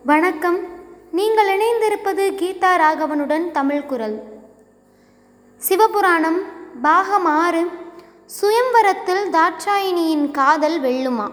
வணக்கம் நீங்கள் இணைந்திருப்பது கீதா ராகவனுடன் தமிழ் குரல் சிவபுராணம் பாகம் ஆறு சுயம்வரத்தில் தாட்சாயினியின் காதல் வெல்லுமா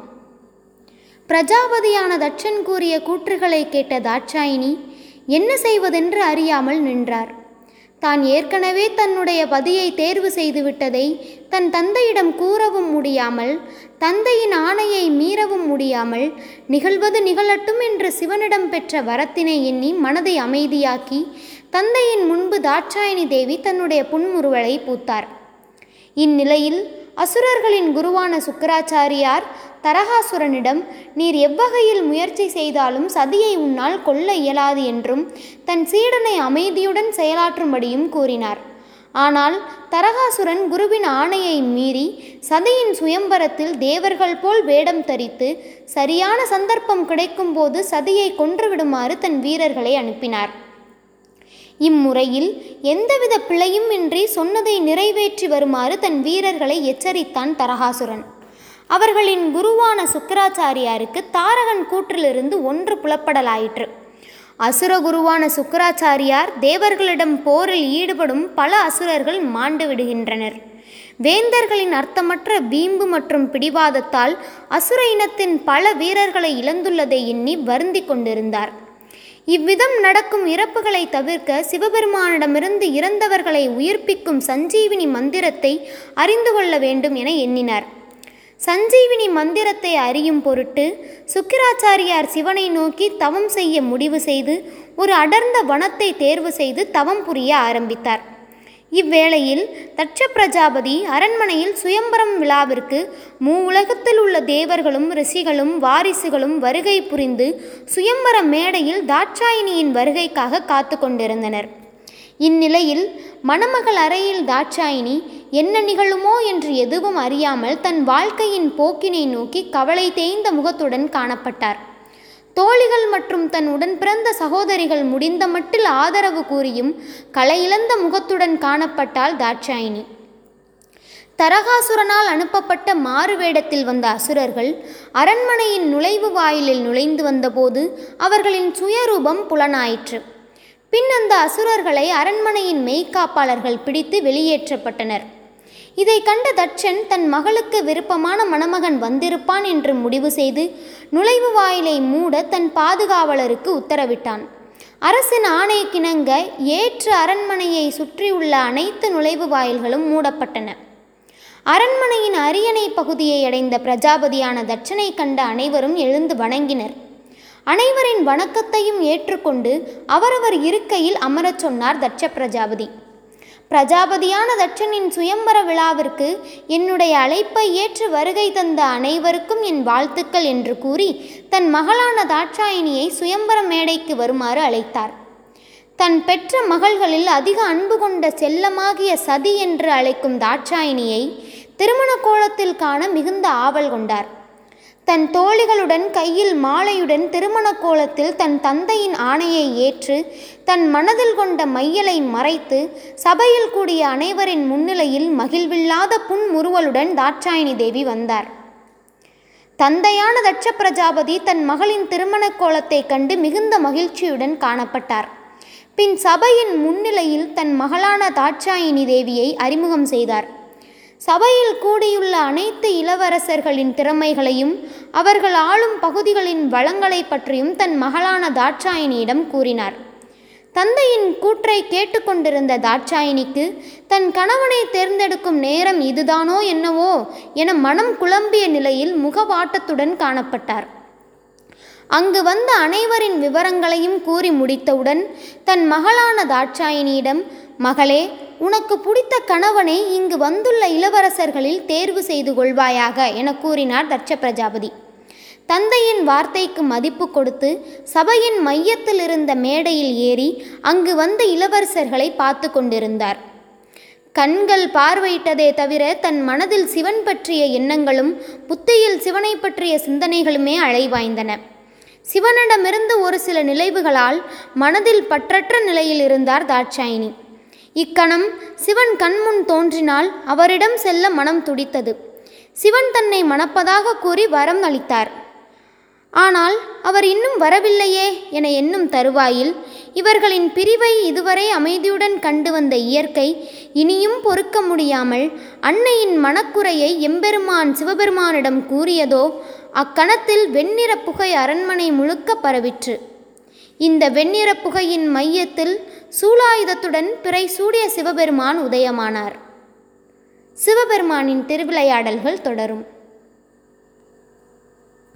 பிரஜாபதியான தட்சன் கூறிய கூற்றுகளை கேட்ட தாட்சாயினி என்ன செய்வதென்று அறியாமல் நின்றார் தான் ஏற்கனவே தன்னுடைய பதியை தேர்வு செய்துவிட்டதை தன் தந்தையிடம் கூறவும் முடியாமல் தந்தையின் ஆணையை மீறவும் முடியாமல் நிகழ்வது நிகழட்டும் என்று சிவனிடம் பெற்ற வரத்தினை எண்ணி மனதை அமைதியாக்கி தந்தையின் முன்பு தாட்சாயணி தேவி தன்னுடைய புன்முறுவலை பூத்தார் இந்நிலையில் அசுரர்களின் குருவான சுக்கராச்சாரியார் தரகாசுரனிடம் நீர் எவ்வகையில் முயற்சி செய்தாலும் சதியை உன்னால் கொல்ல இயலாது என்றும் தன் சீடனை அமைதியுடன் செயலாற்றும்படியும் கூறினார் ஆனால் தரகாசுரன் குருவின் ஆணையை மீறி சதியின் சுயம்பரத்தில் தேவர்கள் போல் வேடம் தரித்து சரியான சந்தர்ப்பம் கிடைக்கும்போது சதியை கொன்றுவிடுமாறு தன் வீரர்களை அனுப்பினார் இம்முறையில் எந்தவித பிழையும் இன்றி சொன்னதை நிறைவேற்றி வருமாறு தன் வீரர்களை எச்சரித்தான் தரகாசுரன் அவர்களின் குருவான சுக்கராச்சாரியாருக்கு தாரகன் கூற்றிலிருந்து ஒன்று புலப்படலாயிற்று அசுர குருவான சுக்கராச்சாரியார் தேவர்களிடம் போரில் ஈடுபடும் பல அசுரர்கள் மாண்டு விடுகின்றனர் வேந்தர்களின் அர்த்தமற்ற வீம்பு மற்றும் பிடிவாதத்தால் அசுர இனத்தின் பல வீரர்களை இழந்துள்ளதை எண்ணி வருந்தி கொண்டிருந்தார் இவ்விதம் நடக்கும் இறப்புகளை தவிர்க்க சிவபெருமானிடமிருந்து இறந்தவர்களை உயிர்ப்பிக்கும் சஞ்சீவினி மந்திரத்தை அறிந்து கொள்ள வேண்டும் என எண்ணினார் சஞ்சீவினி மந்திரத்தை அறியும் பொருட்டு சுக்கிராச்சாரியார் சிவனை நோக்கி தவம் செய்ய முடிவு செய்து ஒரு அடர்ந்த வனத்தை தேர்வு செய்து தவம் புரிய ஆரம்பித்தார் இவ்வேளையில் தட்ச பிரஜாபதி அரண்மனையில் சுயம்பரம் விழாவிற்கு மூவுலகத்தில் உள்ள தேவர்களும் ரிஷிகளும் வாரிசுகளும் வருகை புரிந்து சுயம்பர மேடையில் தாட்சாயினியின் வருகைக்காக காத்து கொண்டிருந்தனர் இந்நிலையில் மணமகள் அறையில் தாட்சாயினி என்ன நிகழுமோ என்று எதுவும் அறியாமல் தன் வாழ்க்கையின் போக்கினை நோக்கி கவலை தேய்ந்த முகத்துடன் காணப்பட்டார் தோழிகள் மற்றும் தன் உடன் பிறந்த சகோதரிகள் முடிந்த மட்டில் ஆதரவு கூறியும் கலையிழந்த முகத்துடன் காணப்பட்டாள் தாட்சாயினி தரகாசுரனால் அனுப்பப்பட்ட மாறு வேடத்தில் வந்த அசுரர்கள் அரண்மனையின் நுழைவு வாயிலில் நுழைந்து வந்தபோது அவர்களின் சுயரூபம் புலனாயிற்று பின் அந்த அசுரர்களை அரண்மனையின் மெய்க்காப்பாளர்கள் பிடித்து வெளியேற்றப்பட்டனர் இதை கண்ட தட்சன் தன் மகளுக்கு விருப்பமான மணமகன் வந்திருப்பான் என்று முடிவு செய்து நுழைவு வாயிலை மூட தன் பாதுகாவலருக்கு உத்தரவிட்டான் அரசின் ஆணைக்கிணங்க ஏற்று அரண்மனையை சுற்றியுள்ள அனைத்து நுழைவு வாயில்களும் மூடப்பட்டன அரண்மனையின் அரியணை பகுதியை அடைந்த பிரஜாபதியான தட்சனை கண்ட அனைவரும் எழுந்து வணங்கினர் அனைவரின் வணக்கத்தையும் ஏற்றுக்கொண்டு அவரவர் இருக்கையில் அமரச் சொன்னார் தட்ச பிரஜாபதி பிரஜாபதியான தட்சனின் சுயம்பர விழாவிற்கு என்னுடைய அழைப்பை ஏற்று வருகை தந்த அனைவருக்கும் என் வாழ்த்துக்கள் என்று கூறி தன் மகளான தாட்சாயினியை சுயம்பர மேடைக்கு வருமாறு அழைத்தார் தன் பெற்ற மகள்களில் அதிக அன்பு கொண்ட செல்லமாகிய சதி என்று அழைக்கும் தாட்சாயினியை திருமண கோலத்தில் காண மிகுந்த ஆவல் கொண்டார் தன் தோழிகளுடன் கையில் மாலையுடன் திருமண கோலத்தில் தன் தந்தையின் ஆணையை ஏற்று தன் மனதில் கொண்ட மையலை மறைத்து சபையில் கூடிய அனைவரின் முன்னிலையில் மகிழ்வில்லாத புன்முறுவலுடன் தாட்சாயினி தேவி வந்தார் தந்தையான தட்ச பிரஜாபதி தன் மகளின் திருமண கோலத்தை கண்டு மிகுந்த மகிழ்ச்சியுடன் காணப்பட்டார் பின் சபையின் முன்னிலையில் தன் மகளான தாட்சாயினி தேவியை அறிமுகம் செய்தார் சபையில் கூடியுள்ள அனைத்து இளவரசர்களின் திறமைகளையும் அவர்கள் ஆளும் பகுதிகளின் வளங்களை பற்றியும் தன் மகளான தாட்சாயினியிடம் கூறினார் தந்தையின் கூற்றை கேட்டுக்கொண்டிருந்த தாட்சாயினிக்கு தன் கணவனை தேர்ந்தெடுக்கும் நேரம் இதுதானோ என்னவோ என மனம் குழம்பிய நிலையில் முகவாட்டத்துடன் காணப்பட்டார் அங்கு வந்த அனைவரின் விவரங்களையும் கூறி முடித்தவுடன் தன் மகளான தாட்சாயினியிடம் மகளே உனக்கு பிடித்த கணவனை இங்கு வந்துள்ள இளவரசர்களில் தேர்வு செய்து கொள்வாயாக என கூறினார் தட்ச பிரஜாபதி தந்தையின் வார்த்தைக்கு மதிப்பு கொடுத்து சபையின் மையத்தில் இருந்த மேடையில் ஏறி அங்கு வந்த இளவரசர்களை பார்த்து கொண்டிருந்தார் கண்கள் பார்வையிட்டதே தவிர தன் மனதில் சிவன் பற்றிய எண்ணங்களும் புத்தியில் சிவனை பற்றிய சிந்தனைகளுமே அழைவாய்ந்தன சிவனிடமிருந்து ஒரு சில நிலைவுகளால் மனதில் பற்றற்ற நிலையில் இருந்தார் தாட்சாயினி இக்கணம் சிவன் கண்முன் தோன்றினால் அவரிடம் செல்ல மனம் துடித்தது சிவன் தன்னை மணப்பதாக கூறி வரம் அளித்தார் ஆனால் அவர் இன்னும் வரவில்லையே என எண்ணும் தருவாயில் இவர்களின் பிரிவை இதுவரை அமைதியுடன் கண்டு வந்த இயற்கை இனியும் பொறுக்க முடியாமல் அன்னையின் மனக்குறையை எம்பெருமான் சிவபெருமானிடம் கூறியதோ அக்கணத்தில் வெண்ணிற புகை அரண்மனை முழுக்க பரவிற்று இந்த வெண்ணிற புகையின் மையத்தில் சூலாயுதத்துடன் பிறை சூடிய சிவபெருமான் உதயமானார் சிவபெருமானின் திருவிளையாடல்கள் தொடரும்